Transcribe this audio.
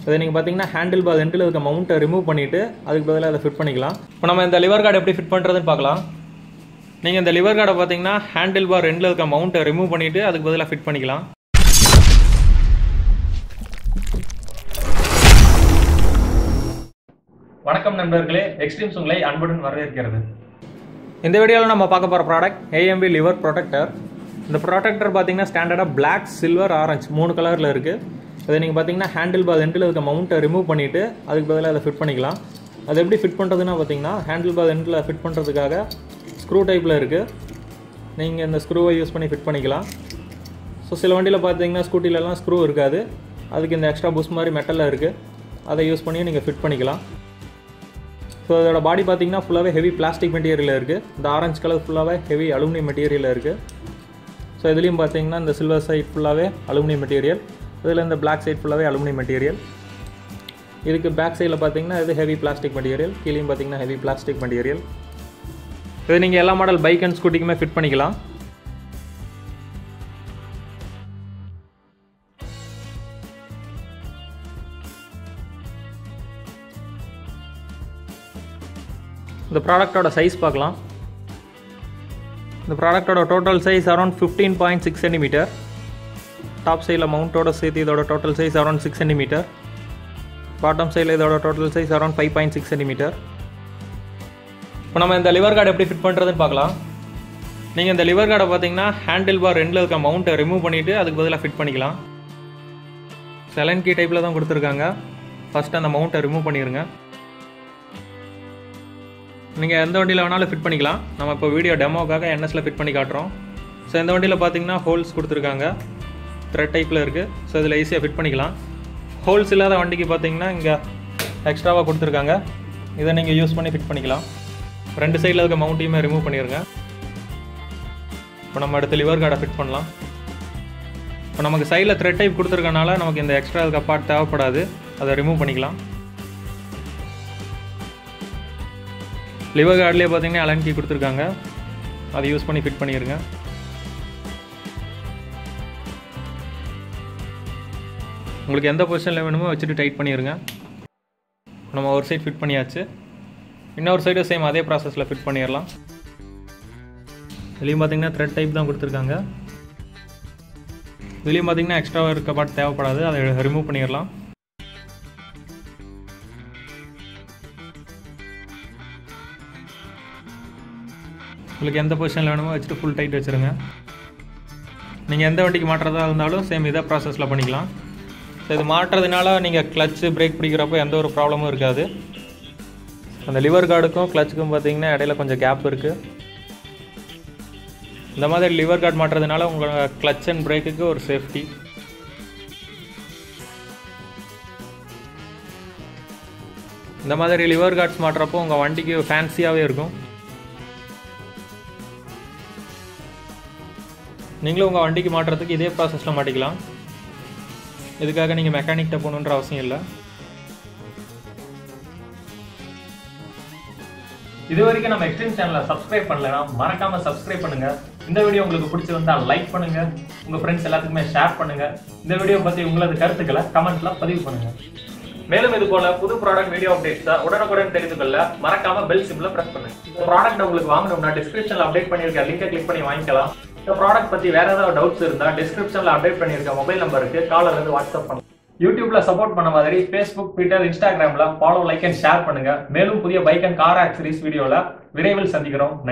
இதை நீங்கள் பார்த்தீங்கன்னா ஹேண்டில் பார் ரெண்டில் இருக்க மவுண்ட்டை ரிமூவ் பண்ணிவிட்டு அதுக்கு பதிலாக அதை ஃபிட் பண்ணிக்கலாம் இப்போ நம்ம இந்த லிவர் கார்டு எப்படி ஃபிட் பண்ணுறதுன்னு பார்க்கலாம் நீங்கள் இந்த லிவர் கார்டை பார்த்தீங்கன்னா ஹேண்டில் பார் ரெண்டில் இருக்க மவுண்ட்டை ரிமூவ் பண்ணிவிட்டு அதுக்கு பதிலாக ஃபிட் பண்ணிக்கலாம் வணக்கம் நண்பர்களே எக்ஸ்ட்ரீம்ஸ் உங்களை அன்புடன் வரவேற்கிறது இந்த வீடியோவில் நம்ம பார்க்க போகிற ப்ராடக்ட் ஏஎம்பி லிவர் ப்ரொடெக்டர் இந்த ப்ரொடெக்டர் பார்த்தீங்கன்னா ஸ்டாண்டர்டாக பிளாக் சில்வர் ஆரஞ்சு மூணு கலரில் இருக்குது இதை நீங்கள் பார்த்தீங்கன்னா ஹேண்டில் பார் எண்டில் இருக்க மவுண்ட்டை ரிமூவ் பண்ணிவிட்டு அதுக்கு பதிலாக அதை ஃபிட் பண்ணிக்கலாம் அது எப்படி ஃபிட் பண்ணுறதுன்னா பார்த்தீங்கன்னா ஹேண்டில் பார் எண்டில் ஃபிட் பண்ணுறதுக்காக ஸ்க்ரூ டைப்பில் இருக்குது நீங்கள் இந்த ஸ்க்ரூவை யூஸ் பண்ணி ஃபிட் பண்ணிக்கலாம் ஸோ சில வண்டியில் பார்த்தீங்கன்னா ஸ்கூட்டிலலாம் ஸ்க்ரூ இருக்காது அதுக்கு இந்த எக்ஸ்ட்ரா புஷ் மாதிரி மெட்டலில் இருக்குது அதை யூஸ் பண்ணி நீங்கள் ஃபிட் பண்ணிக்கலாம் ஸோ அதோட பாடி பார்த்தீங்கன்னா ஃபுல்லாகவே ஹெவி பிளாஸ்டிக் மெட்டீரியலில் இருக்குது இந்த ஆரஞ்சு கலர் ஃபுல்லாகவே ஹெவி அலுமினியம் மெட்டீரியலில் இருக்குது ஸோ இதுலேயும் பார்த்தீங்கன்னா இந்த சில்வர் சைட் ஃபுல்லாகவே அலுமினியம் மெட்டீரியல் இதில் இந்த பிளாக் சைட் ஃபுல்லாகவே அலுமினியம் மெட்டீரியல் இதுக்கு பேக் சைடில் பார்த்தீங்கன்னா இது ஹெவி பிளாஸ்டிக் மெட்டீரியல் கீழேயும் பார்த்தீங்கன்னா ஹெவி பிளாஸ்டிக் மெட்டீரியல் இது நீங்கள் எல்லா மாடல் பைக் அண்ட் ஸ்கூட்டிக்குமே ஃபிட் பண்ணிக்கலாம் இந்த ப்ராடக்டோட சைஸ் பார்க்கலாம் இந்த ப்ராடக்டோட total size around fifteen point six centimetre top சைடில் மவுண்டோட சேர்த்து இதோட total size around six centimetre bottom சைடில் இதோட total size around five point six centimetre இப்போ நம்ம இந்த லிவர் கார்டு எப்படி ஃபிட் பண்ணுறதுன்னு பார்க்கலாம் நீங்கள் இந்த லிவர் கார்டை பார்த்தீங்கன்னா ஹேண்டில் பார் ரெண்டில் இருக்க மவுண்ட்டை ரிமூவ் பண்ணிவிட்டு அதுக்கு பதிலாக ஃபிட் பண்ணிக்கலாம் செலன் கீ டைப்பில் தான் கொடுத்துருக்காங்க ஃபஸ்ட்டு அந்த மவுண்ட்டை ரிமூவ் பண்ணிடுங்க நீங்கள் எந்த வண்டியில் வேணாலும் ஃபிட் பண்ணிக்கலாம் நம்ம இப்போ வீடியோ டெமோக்காக என்எஸில் ஃபிட் பண்ணி காட்டுறோம் ஸோ இந்த வண்டியில் பார்த்தீங்கன்னா ஹோல்ஸ் கொடுத்துருக்காங்க த்ரெட் டைப்பில் இருக்குது ஸோ இதில் ஈஸியாக ஃபிட் பண்ணிக்கலாம் ஹோல்ஸ் இல்லாத வண்டிக்கு பார்த்தீங்கன்னா இங்கே எக்ஸ்ட்ராவாக கொடுத்துருக்காங்க இதை நீங்கள் யூஸ் பண்ணி ஃபிட் பண்ணிக்கலாம் ரெண்டு சைடில் இருக்க மவுண்ட்டையுமே ரிமூவ் பண்ணிடுங்க இப்போ நம்ம அடுத்து லிவர் கார்டை ஃபிட் பண்ணலாம் இப்போ நமக்கு சைடில் த்ரெட் டைப் கொடுத்துருக்கனால நமக்கு இந்த எக்ஸ்ட்ரா இருக்க பார்ட் தேவைப்படாது அதை ரிமூவ் பண்ணிக்கலாம் லிவர் கார்ட்லேயே பார்த்தீங்கன்னா அலன் கீ கொடுத்துருக்காங்க அதை யூஸ் பண்ணி ஃபிட் பண்ணிடுங்க உங்களுக்கு எந்த பொசிஷனில் வேணுமோ வச்சுட்டு டைட் பண்ணிடுங்க நம்ம ஒரு சைடு ஃபிட் பண்ணியாச்சு இன்னொரு சைடு சேம் அதே ப்ராசஸில் ஃபிட் பண்ணிடலாம் இதுலேயும் பார்த்தீங்கன்னா த்ரெட் டைப் தான் கொடுத்துருக்காங்க இதுலேயும் பார்த்தீங்கன்னா எக்ஸ்ட்ராவாக இருக்க பார்ட் தேவைப்படாது அதை ரிமூவ் பண்ணிடலாம் உங்களுக்கு எந்த பொசிஷனில் வேணுமோ வச்சுட்டு ஃபுல் டைட் வச்சுருங்க நீங்கள் எந்த வண்டிக்கு மாட்டுறதா இருந்தாலும் சேம் இதே ப்ராசஸில் பண்ணிக்கலாம் ஸோ இது மாட்டுறதுனால நீங்கள் கிளச்சு பிரேக் பிடிக்கிறப்போ எந்த ஒரு ப்ராப்ளமும் இருக்காது அந்த லிவர் கார்டுக்கும் கிளச்சுக்கும் பார்த்தீங்கன்னா இடையில கொஞ்சம் கேப் இருக்குது இந்த மாதிரி லிவர் கார்டு மாட்டுறதுனால உங்கள் கிளச் அண்ட் பிரேக்குக்கு ஒரு சேஃப்டி இந்த மாதிரி லிவர் கார்ட்ஸ் மாட்டுறப்போ உங்கள் வண்டிக்கு ஃபேன்சியாகவே இருக்கும் நீங்களும் உங்கள் வண்டிக்கு மாட்டுறதுக்கு இதே ப்ராசஸில் மாட்டிக்கலாம் இதுக்காக நீங்கள் மெக்கானிக்கிட்ட போகணுன்ற அவசியம் இல்லை இது வரைக்கும் நம்ம எக்ஸ்ட்ரீம் சேனலை சப்ஸ்கிரைப் பண்ணலனா மறக்காம சப்ஸ்கிரைப் பண்ணுங்க இந்த வீடியோ உங்களுக்கு பிடிச்சிருந்தா லைக் பண்ணுங்க உங்க ஃப்ரெண்ட்ஸ் எல்லாத்துக்குமே ஷேர் பண்ணுங்க இந்த வீடியோ பத்தி உங்களது கருத்துக்களை கமெண்ட்ல பதிவு பண்ணுங்க மேலும் இது போல புது ப்ராடக்ட் வீடியோ அப்டேட்ஸை உடனுக்குடன் தெரிந்து கொள்ள மறக்காம பெல் சிம்பிள பிரஸ் பண்ணுங்க இந்த ப்ராடக்ட் உங்களுக்கு வாங்கணும்னா டிஸ்கிரிப்ஷன்ல அப்டேட் பண்ணிருக்க லிங்கை கிளிக் பண்ணி வாங்கிக்கலாம் இந்த ப்ராடக்ட் பத்தி வேற ஏதாவது டவுட்ஸ் இருந்தா டிஸ்கிரிப்ஷன்ல அப்டேட் பண்ணிருக்க மொபைல் நம்பருக்கு கால் அல்லது வாட்ஸ்அப் பண்ணுங்க யூடியூப்ல சப்போர்ட் பண்ண மாதிரி ஃபேஸ்புக் ட்விட்டர் இன்ஸ்டாகிராம்ல ஃபாலோ லைக் அண்ட் ஷேர் பண்ணுங்க மேலும் புதிய பைக் அண்ட் கார் ஆக்சரிஸ் வீடியோல விரைவில் சந்திக்கிறோம்